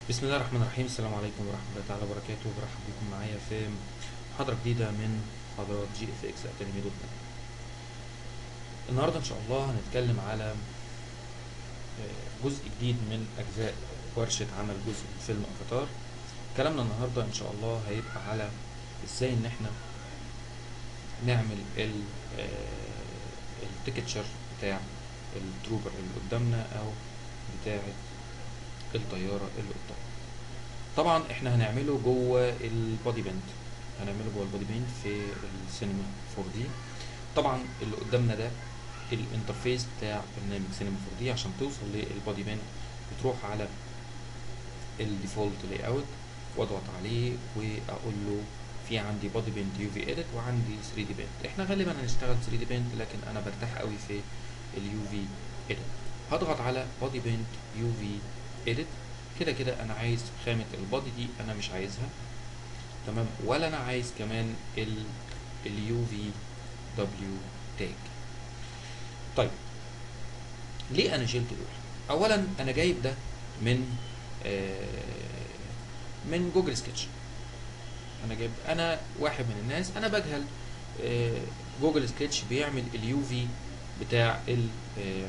بسم الله الرحمن الرحيم السلام عليكم ورحمة الله تعالى وبركاته برحب بكم معايا في محاضرة جديدة من محاضرات جي اف اكس اكاديمي دوت نت النهاردة ان شاء الله هنتكلم على آه، جزء جديد من اجزاء ورشة عمل جزء من فيلم افاتار كلامنا النهاردة ان شاء الله هيبقى على ازاي ان احنا نعمل ال التيكتشر بتاع التروبر اللي قدامنا او بتاعة الطيارة اللي قدامنا طبعا احنا هنعمله جوه البودي بنت هنعمله جوه البودي بنت في السينما 4 دي طبعا اللي قدامنا ده الانترفيس بتاع برنامج سينما 4 دي عشان توصل للبودي بنت بتروح على الديفولت لاي اوت واضغط عليه واقول له في عندي بودي بنت يو في اديت وعندي 3 دي بنت احنا غالبا هنشتغل 3 دي بنت لكن انا برتاح قوي في اليو في اديت هضغط على بودي بنت يو في اديت كده كده انا عايز خامة البادي دي انا مش عايزها تمام ولا انا عايز كمان ال اليو في دبليو تاج طيب ليه انا شلت دول اولا انا جايب ده من آه من جوجل سكتش انا جايب انا واحد من الناس انا بجهل آه جوجل سكتش بيعمل اليو في بتاع ال آه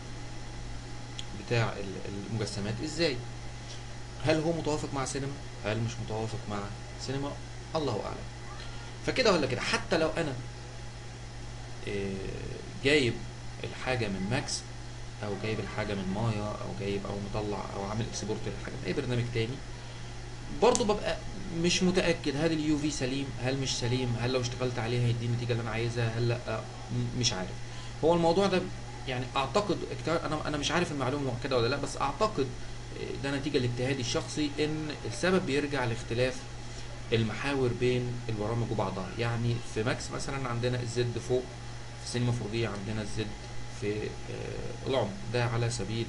بتاع المجسمات ازاي هل هو متوافق مع سينما هل مش متوافق مع سينما الله اعلم فكده ولا كده حتى لو انا جايب الحاجه من ماكس او جايب الحاجه من مايا او جايب او مطلع او عامل اكسبورت للحاجه من اي برنامج تاني برضه ببقى مش متاكد هل اليو في سليم هل مش سليم هل لو اشتغلت عليه هيديني النتيجه اللي انا عايزها هل لا مش عارف هو الموضوع ده يعني اعتقد انا انا مش عارف المعلومه مؤكده ولا لا بس اعتقد ده نتيجه لاجتهادي الشخصي ان السبب بيرجع لاختلاف المحاور بين البرامج وبعضها يعني في ماكس مثلا عندنا الزد فوق في سينما 4 دي عندنا الزد في العمق ده على سبيل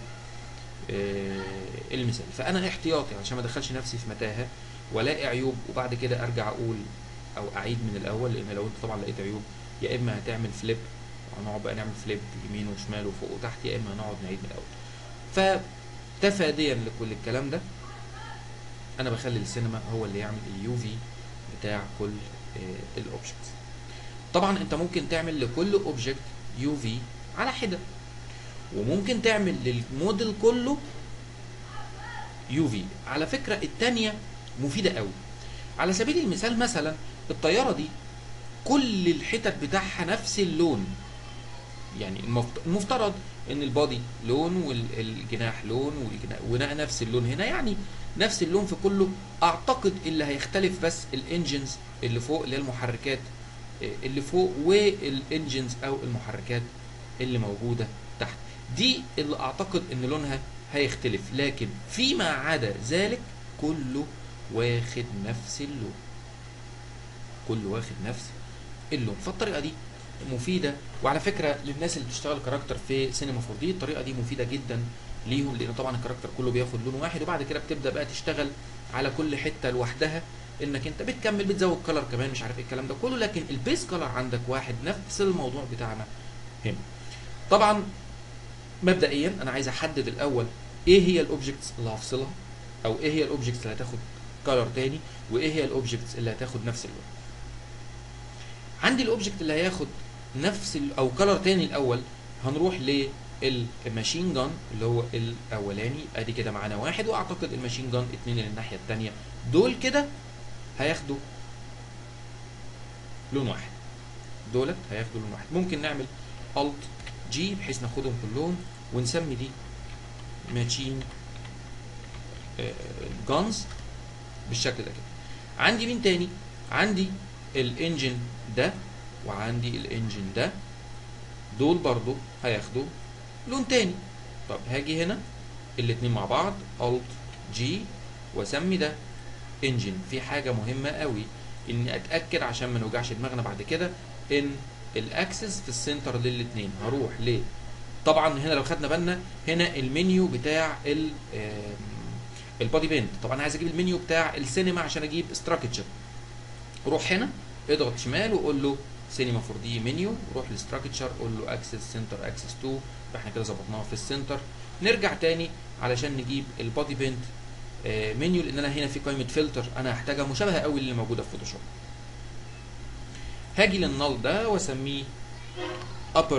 المثال فانا احتياطي عشان ما ادخلش نفسي في متاهه والاقي عيوب وبعد كده ارجع اقول او اعيد من الاول لان لو انت طبعا لقيت عيوب يا اما هتعمل فليب هنقعد بقى نعمل فليب يمين وشمال وفوق وتحت يا اما هنقعد نعيد من الاول فتفاديا لكل الكلام ده انا بخلي السينما هو اللي يعمل اليو في بتاع كل الاوبجكتس طبعا انت ممكن تعمل لكل اوبجكت يو في على حده وممكن تعمل للموديل كله يو في على فكره الثانيه مفيده قوي على سبيل المثال مثلا الطياره دي كل الحتت بتاعها نفس اللون يعني المفترض ان البادي لون والجناح لون والجناح نفس اللون هنا يعني نفس اللون في كله اعتقد اللي هيختلف بس الانجنز اللي فوق اللي هي المحركات اللي فوق والانجنز او المحركات اللي موجوده تحت دي اللي اعتقد ان لونها هيختلف لكن فيما عدا ذلك كله واخد نفس اللون كله واخد نفس اللون فالطريقه دي مفيده وعلى فكره للناس اللي بتشتغل كاركتر في سينما 4 دي الطريقه دي مفيده جدا ليهم لان طبعا الكاركتر كله بياخد لون واحد وبعد كده بتبدا بقى تشتغل على كل حته لوحدها انك انت بتكمل بتزود كلر كمان مش عارف ايه الكلام ده كله لكن البيس كلر عندك واحد نفس الموضوع بتاعنا هنا طبعا مبدئيا انا عايز احدد الاول ايه هي الاوبجكتس اللي هفصلها او ايه هي الاوبجكتس اللي هتاخد كلر تاني وايه هي الاوبجكتس اللي هتاخد نفس اللون عندي الاوبجكت اللي هياخد نفس او كلر تاني الاول هنروح للماشين جان اللي هو الاولاني ادي كده معانا واحد واعتقد الماشين جان اتنين اللي الناحيه التانيه دول كده هياخدوا لون واحد دولت هياخدوا لون واحد ممكن نعمل الت جي بحيث ناخدهم كلهم ونسمي دي ماشين جانز بالشكل ده كده عندي مين تاني عندي الانجن ده وعندي الانجن ده دول برضو هياخدوا لون تاني طب هاجي هنا الاتنين مع بعض الت جي واسمي ده انجن في حاجه مهمه قوي اني اتاكد عشان ما نوجعش دماغنا بعد كده ان الاكسس في السنتر للاتنين هروح ل طبعا هنا لو خدنا بالنا هنا المنيو بتاع ال البادي بيند طبعا عايز اجيب المنيو بتاع السينما عشان اجيب ستراكشر روح هنا اضغط شمال وقول له سينما 4 دي منيو روح للستراكشر قول له اكسس سنتر اكسس 2 احنا كده ظبطناها في السنتر نرجع تاني علشان نجيب البادي بيند منيو لان انا هنا في قائمه فلتر انا هحتاجها مشابهه قوي للي موجوده في فوتوشوب هاجي للنال ده واسميه upper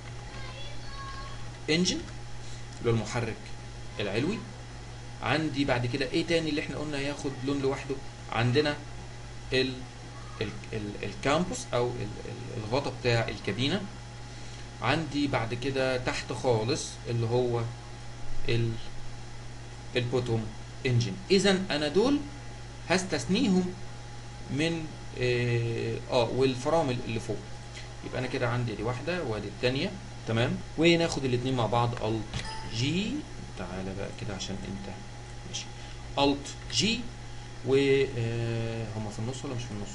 engine اللي هو المحرك العلوي عندي بعد كده ايه تاني اللي احنا قلنا ياخد لون لوحده عندنا ال ال ال الكامبوس او ال ال الغطا بتاع الكابينه عندي بعد كده تحت خالص اللي هو ال البوتوم انجن اذا انا دول هستثنيهم من اه, آه والفرامل اللي فوق يبقى انا كده عندي دي واحده وادي الثانيه تمام وناخد الاثنين مع بعض الت جي تعالى بقى كده عشان انت ماشي الت جي و آه هما في النص ولا مش في النص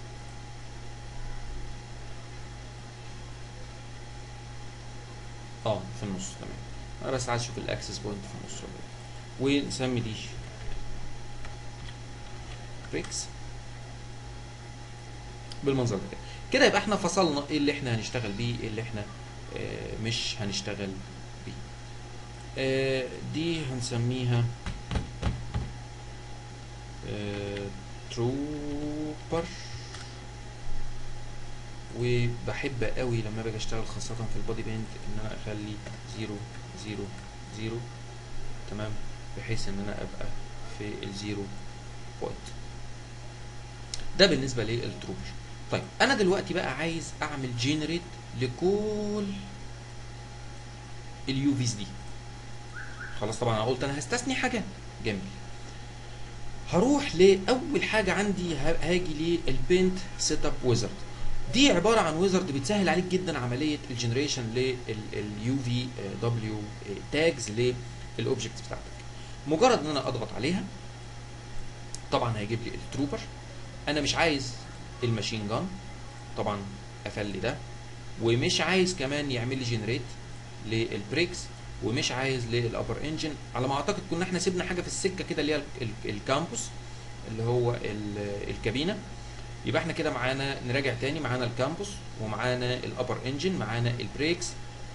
اه في النص تمام انا بس عايز اشوف الاكسس بوينت في النص ولا ايه ونسمي دي بريكس بالمنظر ده كده كده يبقى احنا فصلنا ايه اللي احنا هنشتغل بيه ايه اللي احنا اه مش هنشتغل بيه اه دي هنسميها اه تروبر وبحب قوي لما باجي اشتغل خاصة في البودي بينت ان انا اخلي زيرو زيرو زيرو تمام بحيث ان انا ابقى في الزيرو بوينت ده بالنسبة للتروبر طيب انا دلوقتي بقى عايز اعمل جينيريت لكل اليوفيز دي خلاص طبعا انا قلت انا هستثني حاجات جميل هروح لاول حاجه عندي هاجي للبينت سيت اب ويزرد دي عباره عن ويزرد بتسهل عليك جدا عمليه الجنريشن لليو في دبليو تاجز للاوبجكتس بتاعتك مجرد ان انا اضغط عليها طبعا هيجيب لي التروبر انا مش عايز الماشين جان طبعا قفل ده ومش عايز كمان يعمل لي جنريت للبريكس ومش عايز للابر انجن على ما اعتقد كنا احنا سيبنا حاجه في السكه كده اللي هي الكامبوس اللي هو الكابينه يبقى احنا كده معانا نراجع تاني معانا الكامبوس ومعانا الابر انجن معانا البريكس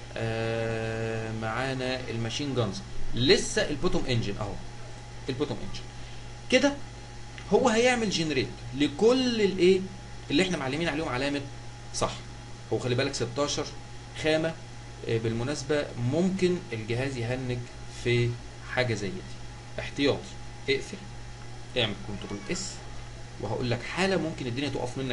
آه معانا الماشين جانز لسه البوتوم انجن اهو البوتوم انجن كده هو هيعمل جنريت لكل الايه اللي احنا معلمين عليهم علامه صح هو خلي بالك 16 خامه بالمناسبه ممكن الجهاز يهنج في حاجه زي دي احتياطي اقفل اعمل كنترول اس وهقول لك حاله ممكن الدنيا تقف منك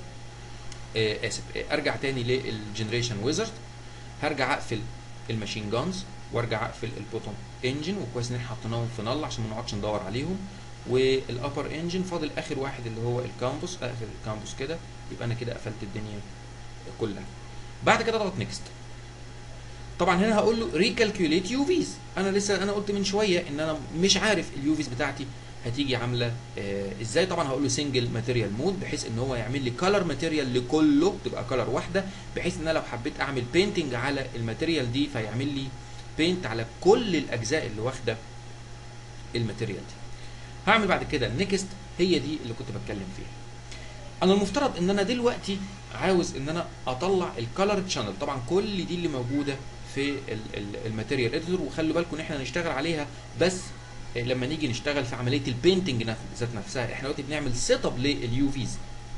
ليه آه اسف آه ارجع تاني للجنريشن ويزرد هرجع اقفل الماشين جانز وارجع اقفل البوتوم انجن وكويس ان احنا حطيناهم في نل عشان ما نقعدش ندور عليهم والابر انجن فاضل اخر واحد اللي هو الكامبوس اقفل الكامبوس كده يبقى انا كده قفلت الدنيا كلها بعد كده اضغط نيكست طبعا هنا هقول له ريكالكوليت يو فيز انا لسه انا قلت من شويه ان انا مش عارف اليو فيز بتاعتي هتيجي عامله آه ازاي طبعا هقول له سنجل ماتيريال مود بحيث ان هو يعمل لي كلر ماتيريال لكله تبقى كلر واحده بحيث ان انا لو حبيت اعمل بينتنج على الماتيريال دي فيعمل لي بينت على كل الاجزاء اللي واخده الماتيريال دي هعمل بعد كده نيكست هي دي اللي كنت بتكلم فيها انا المفترض ان انا دلوقتي عاوز ان انا اطلع الكالر تشانل طبعا كل دي اللي موجوده في الماتيريال اديتور وخلوا بالكم ان احنا نشتغل عليها بس لما نيجي نشتغل في عمليه البينتنج ذات نفسها احنا دلوقتي بنعمل سيت اب لليو فيز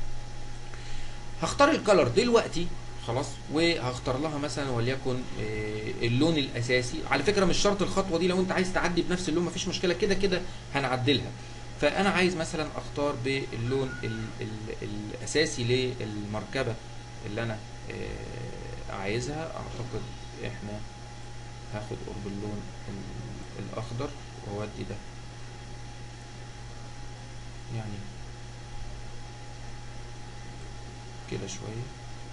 هختار الكالر دلوقتي خلاص وهختار لها مثلا وليكن اللون الاساسي على فكره مش شرط الخطوه دي لو انت عايز تعدي بنفس اللون مفيش مشكله كده كده هنعدلها فانا عايز مثلا اختار باللون ال ال الاساسي للمركبه اللي انا عايزها اعتقد احنا هاخد قرب اللون الاخضر واودي ده يعني كده شويه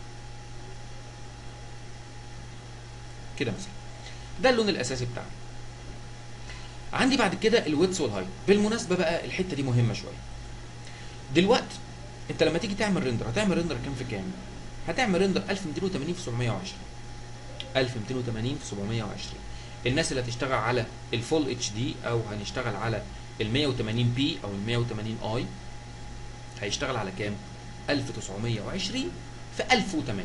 كده مثلا ده اللون الاساسي بتاعنا عندي بعد كده الويتس والهايت بالمناسبه بقى الحته دي مهمه شويه دلوقتي انت لما تيجي تعمل ريندر هتعمل ريندر كام في كام هتعمل ريندر 1280 في 720 1280 في 720 الناس اللي هتشتغل على الفول اتش دي او هنشتغل على ال 180 بي او ال 180 اي هيشتغل على كام 1920 في 1080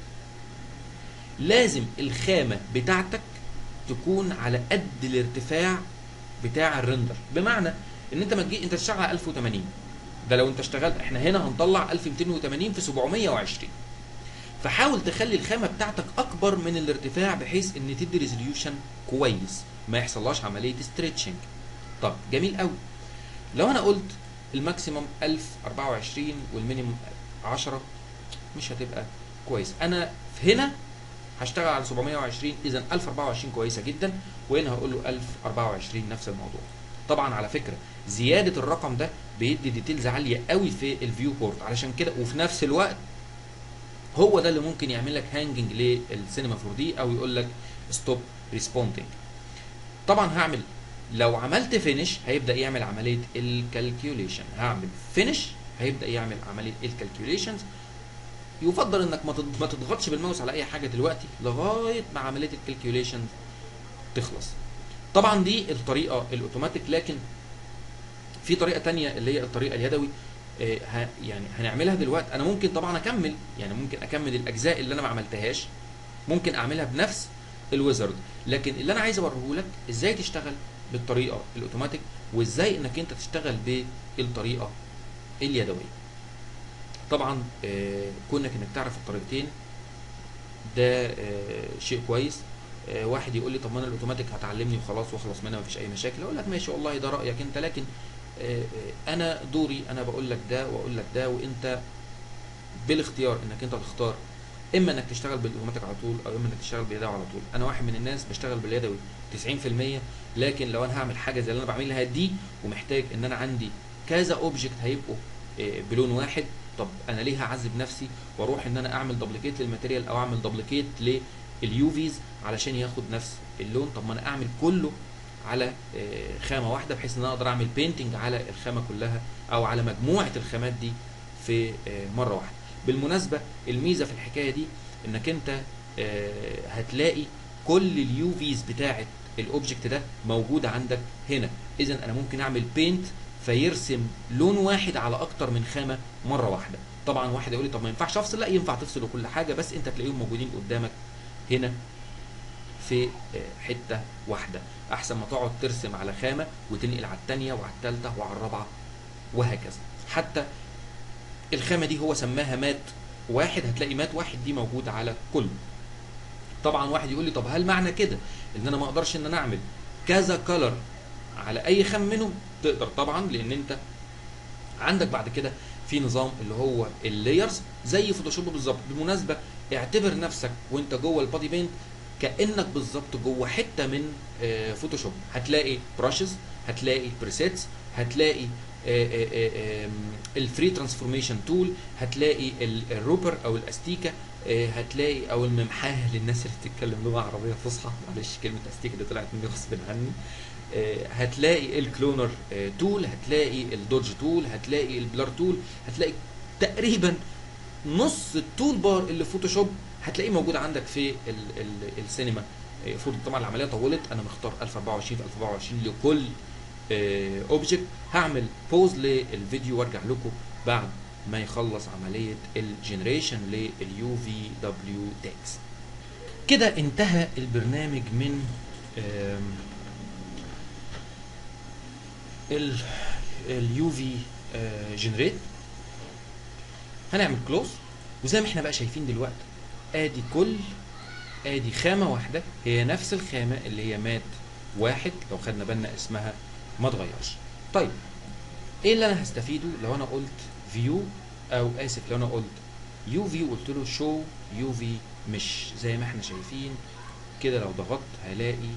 لازم الخامة بتاعتك تكون على قد الارتفاع بتاع الرندر بمعنى ان انت ما تجي انت تشتغل على 1080 ده لو انت اشتغلت احنا هنا هنطلع 1280 في 720 فحاول تخلي الخامه بتاعتك اكبر من الارتفاع بحيث ان تدي ريزوليوشن كويس ما يحصلهاش عمليه ستريتشنج طب جميل قوي لو انا قلت الماكسيمم 1024 والمينيمم 10 مش هتبقى كويس انا هنا هشتغل على 720 اذا 1024 كويسه جدا وهنا هقول له 1024 نفس الموضوع طبعا على فكره زياده الرقم ده بيدي ديتيلز عاليه قوي في الفيو بورت علشان كده وفي نفس الوقت هو ده اللي ممكن يعمل لك هانجنج للسينما 4 دي او يقول لك ستوب ريسبوندنج طبعا هعمل لو عملت فينش هيبدا يعمل عمليه الكالكيوليشن هعمل فينش هيبدا يعمل عمليه الكالكيوليشنز يفضل انك ما تض- ما تضغطش بالماوس على اي حاجه دلوقتي لغايه ما عمليه الكالكيوليشن تخلص طبعا دي الطريقه الاوتوماتيك لكن في طريقه تانية اللي هي الطريقه اليدوي آه، ه- يعني هنعملها دلوقتي انا ممكن طبعا اكمل يعني ممكن اكمل الاجزاء اللي انا ما عملتهاش ممكن اعملها بنفس الويزرد لكن اللي انا عايز اوريه لك ازاي تشتغل بالطريقه الاوتوماتيك وازاي انك انت تشتغل بالطريقه اليدويه طبعا آه، كونك انك تعرف الطريقتين ده آه، شيء كويس آه، واحد يقول لي طب ما انا الاوتوماتيك هتعلمني وخلاص واخلص منها مفيش اي مشاكل اقول لك ماشي والله ده رايك انت لكن آه، آه، انا دوري انا بقول لك ده واقول لك ده وانت بالاختيار انك انت تختار اما انك تشتغل بالاوتوماتيك على طول او اما انك تشتغل باليدوي على طول انا واحد من الناس بشتغل باليدوي 90% لكن لو انا هعمل حاجه زي اللي انا بعملها دي ومحتاج ان انا عندي كذا اوبجكت هيبقوا آه، بلون واحد طب انا ليه هعذب نفسي واروح ان انا اعمل دبليكيت للماتيريال او اعمل دبليكيت لليوفيز علشان ياخد نفس اللون طب ما انا اعمل كله على آه، خامه واحده بحيث ان انا اقدر اعمل بينتنج على الخامه كلها او على مجموعه الخامات دي في آه، مره واحده بالمناسبه الميزه في الحكايه دي انك انت آه، هتلاقي كل اليو فيز بتاعه الاوبجكت ده موجوده عندك هنا اذا انا ممكن اعمل بينت فيرسم لون واحد على اكتر من خامه مره واحده طبعا واحد يقول لي طب ما ينفعش افصل لا ينفع تفصل كل حاجه بس انت تلاقيهم موجودين قدامك هنا في آه، حته واحده احسن ما تقعد ترسم على خامه وتنقل على الثانيه وعلى الثالثه وعلى الرابعه وهكذا حتى الخامه دي هو سماها مات واحد هتلاقي مات واحد دي موجوده على كله طبعا واحد يقول لي طب هل معنى كده ان انا ما اقدرش ان انا اعمل كذا كلر على اي خام منهم تقدر طبعا لان انت عندك بعد كده في نظام اللي هو اللايرز زي فوتوشوب بالظبط بالمناسبه اعتبر نفسك وانت جوه البادي بينت كانك بالظبط جوه حته من آه، فوتوشوب هتلاقي براشز هتلاقي بريسيتس هتلاقي الفري ترانسفورميشن تول هتلاقي ال- الروبر او الاستيكه آه، هتلاقي او الممحاه للناس اللي بتتكلم لغه عربيه فصحى معلش كلمه استيكه دي طلعت مني غصب عني آه، هتلاقي الكلونر آه، تول هتلاقي الدوج تول هتلاقي البلار تول هتلاقي تقريبا نص التول بار اللي في فوتوشوب هتلاقيه موجود عندك في ال ال السينما آه، فوتو طبعا العمليه طولت انا مختار 1024 في 1024 لكل اوبجكت هعمل بوز للفيديو وارجع لكم بعد ما يخلص عمليه الجنريشن لليو في دبليو تاكس كده انتهى البرنامج من آم، ال اليو في جنريت هنعمل كلوز وزي ما احنا بقى شايفين دلوقتي ادي كل ادي خامه واحده هي نفس الخامه اللي هي مات واحد لو خدنا بالنا اسمها ما اتغيرش طيب ايه اللي انا هستفيده لو انا قلت فيو او اسف لو انا قلت يو في وقلت له شو يو في مش زي ما احنا شايفين كده لو ضغطت هلاقي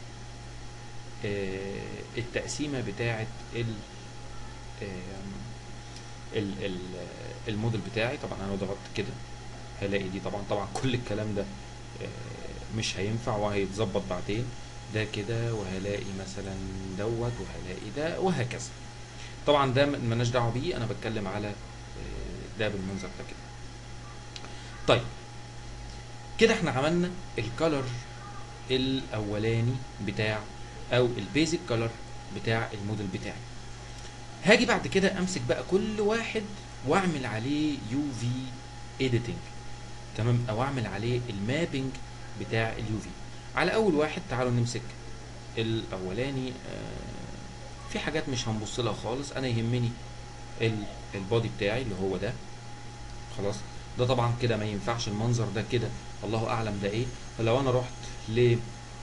آه، التقسيمه بتاعه ال آم، ال ال الموديل بتاعي طبعا انا لو ضغطت كده هلاقي دي طبعا طبعا كل الكلام ده آه، مش هينفع وهيتظبط بعدين ده كده وهلاقي مثلا دوت وهلاقي ده وهكذا طبعا ده م- ملناش دعوه بيه انا بتكلم على آه، ده بالمنظر ده كده طيب كده احنا عملنا الكالر الاولاني بتاع او البيزك كالر بتاع الموديل بتاعي هاجي بعد كده امسك بقى كل واحد واعمل عليه يو في اديتنج تمام او اعمل عليه المابنج بتاع اليو في على اول واحد تعالوا نمسك الاولاني في حاجات مش هنبص لها خالص انا يهمني ال- البادي بتاعي اللي هو ده خلاص ده طبعا كده ما ينفعش المنظر ده كده الله اعلم ده ايه فلو انا رحت ل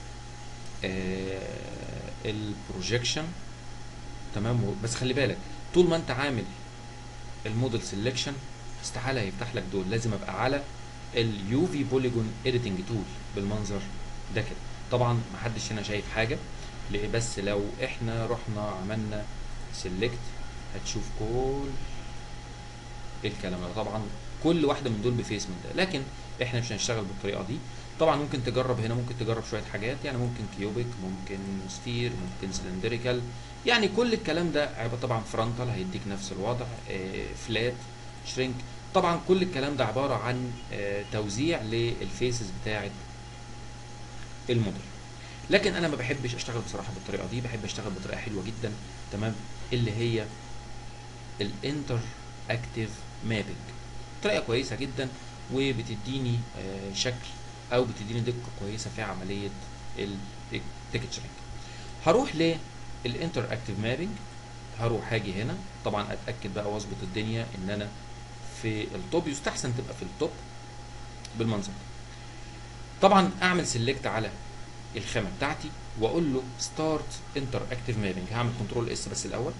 البروجيكشن تمام و- بس خلي بالك طول ما انت عامل الموديل سيلكشن استحاله هيفتح لك دول لازم ابقى على اليو في بوليجون اديتنج تول بالمنظر ده كده طبعا محدش هنا شايف حاجه ليه بس لو احنا رحنا عملنا سيلكت هتشوف كل الكلام ده طبعا كل واحده من دول بفيس من ده لكن احنا مش هنشتغل بالطريقه دي طبعا ممكن تجرب هنا ممكن تجرب شويه حاجات يعني ممكن كيوبيك ممكن سفير ممكن سلندريكال يعني كل الكلام ده هيبقى طبعا فرونتال هيديك نفس الوضع فلات شرينك طبعا كل الكلام ده عباره عن آه، توزيع للفيسز بتاعه الموديل لكن انا ما بحبش اشتغل بصراحه بالطريقه دي بحب اشتغل بطريقه حلوه جدا تمام اللي هي الانتر اكتيف مابنج طريقه كويسه جدا وبتديني آه، شكل او بتديني دقه كويسه في عمليه التكتشرنج هروح للانتر اكتيف مابنج هروح هاجي هنا طبعا اتاكد بقى واظبط الدنيا ان انا في التوب يستحسن تبقى في التوب بالمنظر ده طبعا اعمل سيلكت على الخامه بتاعتي واقول له ستارت انتر اكتيف مابنج هعمل كنترول اس بس الاول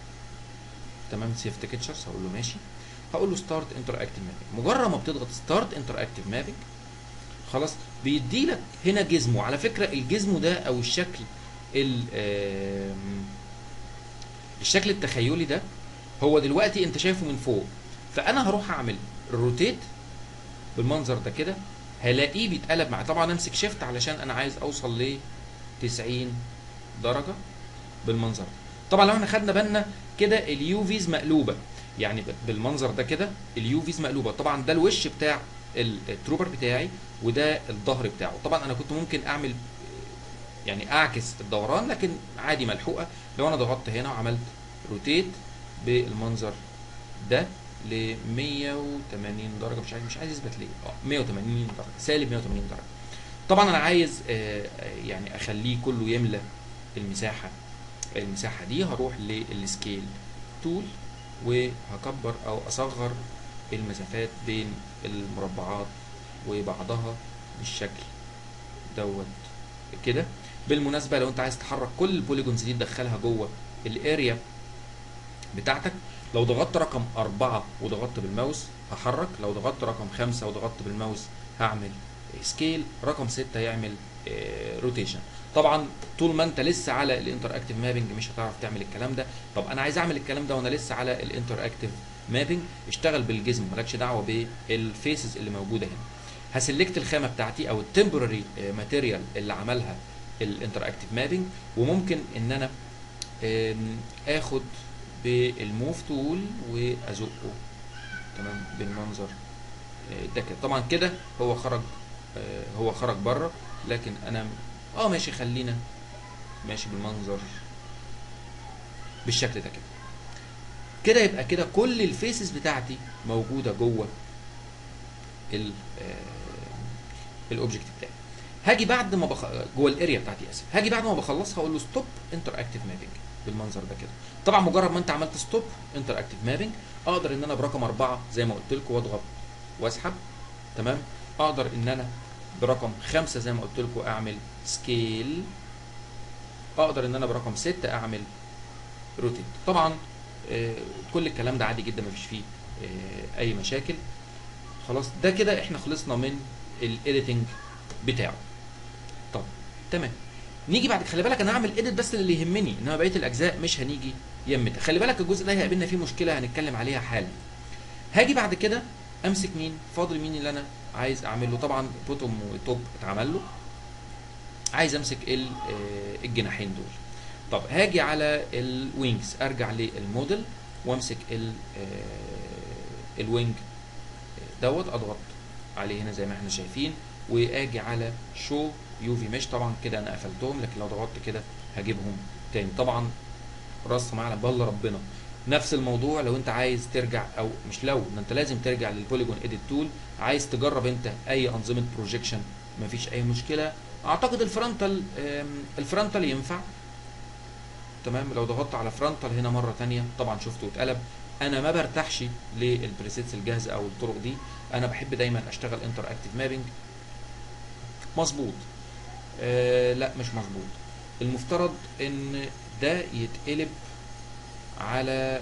تمام سيف تكتشرز هقول له ماشي هقول له ستارت انتر اكتيف مابنج مجرد ما بتضغط ستارت انتر اكتيف مابنج خلاص بيدي لك هنا جزمه على فكره الجزمه ده او الشكل ال آم، الشكل التخيلي ده هو دلوقتي انت شايفه من فوق فانا هروح اعمل روتيت بالمنظر ده كده هلاقيه بيتقلب معايا طبعا امسك شيفت علشان انا عايز اوصل ل 90 درجه بالمنظر ده طبعا لو احنا خدنا بالنا كده اليو فيز مقلوبه يعني ب- بالمنظر ده كده اليو فيز مقلوبه طبعا ده الوش بتاع ال- التروبر بتاعي وده الظهر بتاعه طبعا انا كنت ممكن اعمل يعني اعكس الدوران لكن عادي ملحوقه لو انا ضغطت هنا وعملت روتيت بالمنظر ده ل 180 درجه مش عايز مش عايز يثبت ليه اه 180 درجه سالب 180 درجه طبعا انا عايز آه، آه، يعني اخليه كله يملى المساحه المساحه دي هروح للسكيل تول وهكبر او اصغر المسافات بين المربعات وبعضها بالشكل دوت كده بالمناسبه لو انت عايز تحرك كل البوليجونز دي تدخلها جوه الاريا بتاعتك لو ضغطت رقم أربعة وضغطت بالماوس هحرك لو ضغطت رقم خمسة وضغطت بالماوس هعمل سكيل رقم ستة يعمل روتيشن طبعا طول ما انت لسه على الانتر اكتيف مابنج مش هتعرف تعمل الكلام ده طب انا عايز اعمل الكلام ده وانا لسه على الانتر اكتيف مابنج اشتغل بالجزم مالكش دعوه بالفيسز اللي موجوده هنا هسلكت الخامه بتاعتي او التمبرري ماتيريال اللي عملها الانتر اكتيف مابنج وممكن ان انا آم، اخد بالموف تول وازقه تمام بالمنظر آه، ده كده طبعا كده هو خرج آه، هو خرج بره لكن انا اه ماشي خلينا ماشي بالمنظر بالشكل ده كده كده يبقى كده كل الفيسز بتاعتي موجوده جوه ال الاوبجكت بتاعي هاجي بعد ما بخ... جوه الاريا بتاعتي اسف هاجي بعد ما بخلصها اقول له ستوب انتر اكتيف مابنج بالمنظر ده كده طبعا مجرد ما انت عملت ستوب انتر اكتيف مابنج اقدر ان انا برقم أربعة زي ما قلت لكم واضغط واسحب تمام اقدر ان انا برقم خمسة زي ما قلت لكم اعمل سكيل اقدر ان انا برقم ستة اعمل روتيت طبعا آه، كل الكلام ده عادي جدا مفيش فيه آه، اي مشاكل خلاص ده كده احنا خلصنا من الايديتنج بتاعه طب تمام نيجي بعد خلي بالك انا هعمل ايديت بس اللي يهمني انما بقيه الاجزاء مش هنيجي يمتها خلي بالك الجزء ده هيقابلنا فيه مشكله هنتكلم عليها حالا هاجي بعد كده امسك مين فاضل مين اللي انا عايز اعمل له طبعا بوتوم وتوب اتعمل له عايز امسك ال- آه، الجناحين دول طب هاجي على الوينجز ارجع للموديل وامسك ال آه، الوينج دوت اضغط عليه هنا زي ما احنا شايفين واجي على شو يو في مش طبعا كده انا قفلتهم لكن لو ضغطت كده هجيبهم تاني طبعا راس معلم بالله ربنا نفس الموضوع لو انت عايز ترجع او مش لو ده انت لازم ترجع للبوليجون اديت تول عايز تجرب انت اي انظمه بروجيكشن مفيش اي مشكله اعتقد الفرونتال آم، الفرونتال ينفع تمام لو ضغطت على فرونتال هنا مره تانية طبعا شفته اتقلب انا ما برتاحش للبريسيتس الجاهزه او الطرق دي انا بحب دايما اشتغل انتر اكتيف مابنج مظبوط آه لا مش مظبوط المفترض ان ده يتقلب على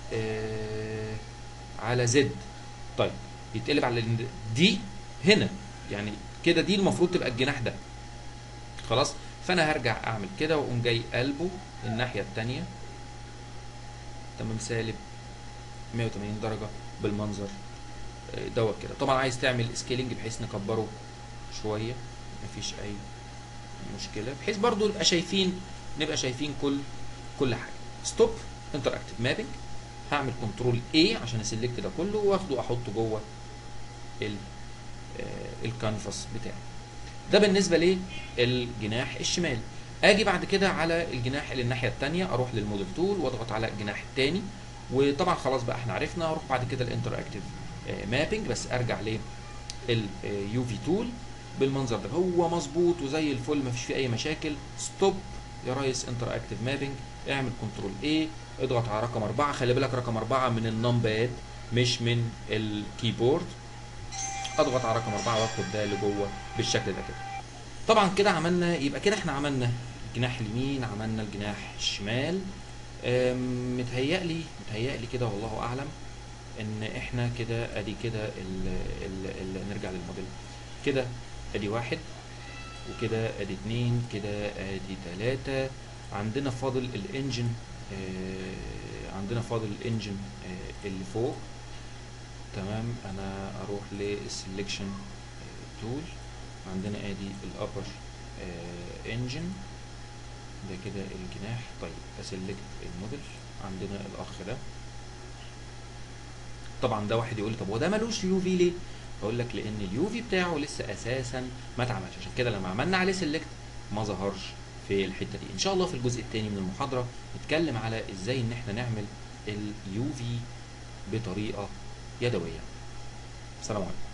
آه على زد طيب يتقلب على ال- دي هنا يعني كده دي المفروض تبقى الجناح ده خلاص فانا هرجع اعمل كده واقوم جاي قلبه الناحيه التانية تمام سالب 180 درجه بالمنظر آه، دوت كده طبعا عايز تعمل سكيلينج بحيث نكبره شويه مفيش اي مشكله بحيث برضو نبقى شايفين نبقى شايفين كل كل حاجه ستوب انتر اكتيف مابنج هعمل كنترول اي عشان اسلكت ده كله واخده احطه جوه ال آه، الكانفاس بتاعي ده بالنسبه للجناح الشمال اجي بعد كده على الجناح اللي الناحيه الثانيه اروح للموديل تول واضغط على الجناح الثاني وطبعا خلاص بقى احنا عرفنا اروح بعد كده الانتر اكتيف مابنج بس ارجع لليو في تول بالمنظر ده هو مظبوط وزي الفل مفيش فيه اي مشاكل ستوب يا ريس انتر اكتيف مابنج اعمل كنترول اي اضغط على رقم أربعة خلي بالك رقم أربعة من النمباد مش من الكيبورد اضغط على رقم أربعة وادخل ده لجوه بالشكل ده كده طبعا كده عملنا يبقى كده احنا عملنا الجناح اليمين عملنا الجناح الشمال أم، متهيألي متهيألي كده والله اعلم ان احنا كده ادي كده ال ال ال نرجع للموديل كده ادي واحد وكده ادي اتنين كده ادي تلاتة عندنا فاضل الانجن آه عندنا فاضل الانجن آه اللي فوق تمام انا اروح للسلكشن تول عندنا ادي الابر انجن ده كده الجناح طيب اسلكت الموديل عندنا الاخ ده طبعا ده واحد يقول لي طب هو ده ملوش يو في ليه؟ اقول لك لان اليو في بتاعه لسه اساسا ما اتعملش عشان كده لما عملنا عليه سيلكت ما ظهرش في الحته دي ان شاء الله في الجزء الثاني من المحاضره نتكلم على ازاي ان احنا نعمل اليو في بطريقه يدويه سلام عليكم